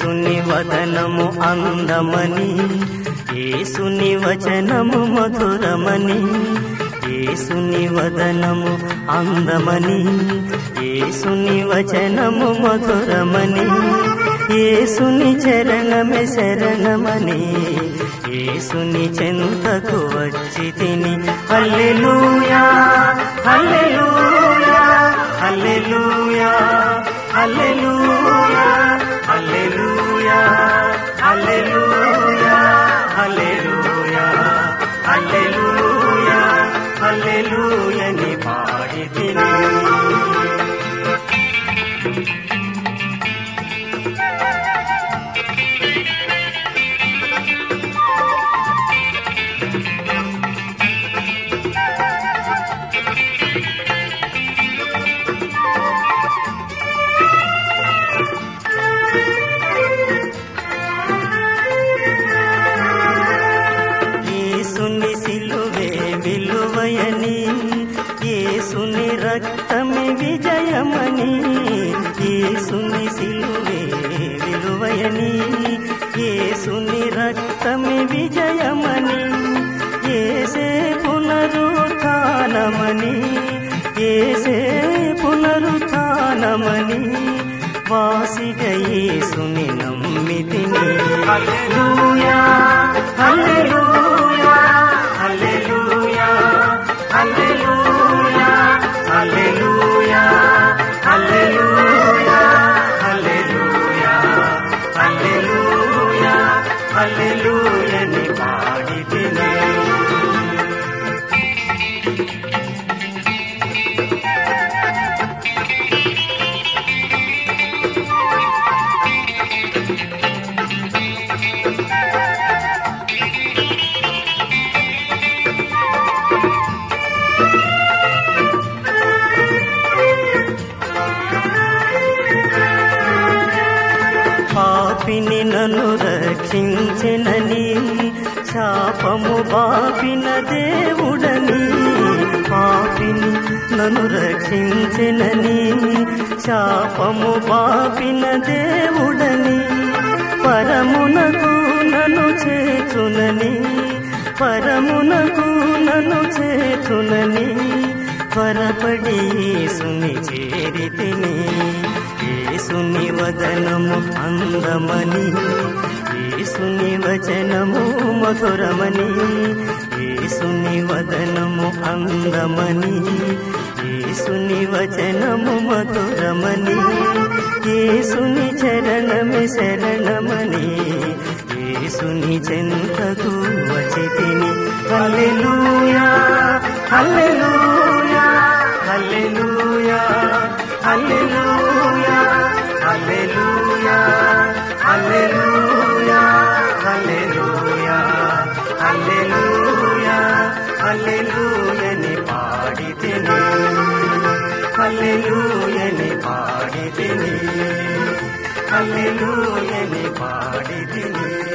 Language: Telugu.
ఏసుని వదనము అందమని ఏసుని వచనము మధురమని ఏసుని వదనము అందమని ఏసుని వచనము మధురమని ఏసుని చరణమే శరణమని ఏసుని చెంతకు వచ్చి తిని హల్లెలూయా హల్లెలూయా హల్లెలూయా హల్లెలూయా హల్లెలూయా హల్లెలూయా హల్లెలూయా హల్లెలూయా హల్లెలూయని పాడి తిని ఏసుని సిలువే విలువయని ఏసుని రక్తమే విజయమని ఏసుని సిలువే విలువయని ఏసుని రక్తమే విజయమని ఏసే పునరుత్నమని ఏసే పునరుత్నమని వాసిగ యేసుని నమ్మితిని హల్లెలూయా హల్లెలూయా హల్లెలూయా హల్లెలూయా హల్లెలూయా హల్లెలూయా హల్లెలూయా హల్లెలూయా హల్లెలూయని పాడితిని పాపిని నన్ను రక్షించెనని శాపము బాపిన దేవుడని పాపిని నన్ను రక్షించెనని శాపము బాపిన దేవుడని పరమునకు నన్ను చేచునని పరమునకు నన్ను చేచునని త్వరపడి సుని చేరితిని ఏసుని వదనము అందమని ఏసుని వచనము మధురమని ఏసుని వదనము అందమని ఏసుని వచనము మధురమని ఏసుని చరణమే శరణమని ఏసుని చెంతకు వచితిని హల్లెలూయా హల్లెలూయా హల్లెలూయా హల్లెలూయా హల్లెలూయా హల్లెలూయా హల్లెలూయా హల్లెలూయా హల్లెలూయని పాడితిని హల్లెలూయని పాడితిని హల్లెలూయని పాడితిని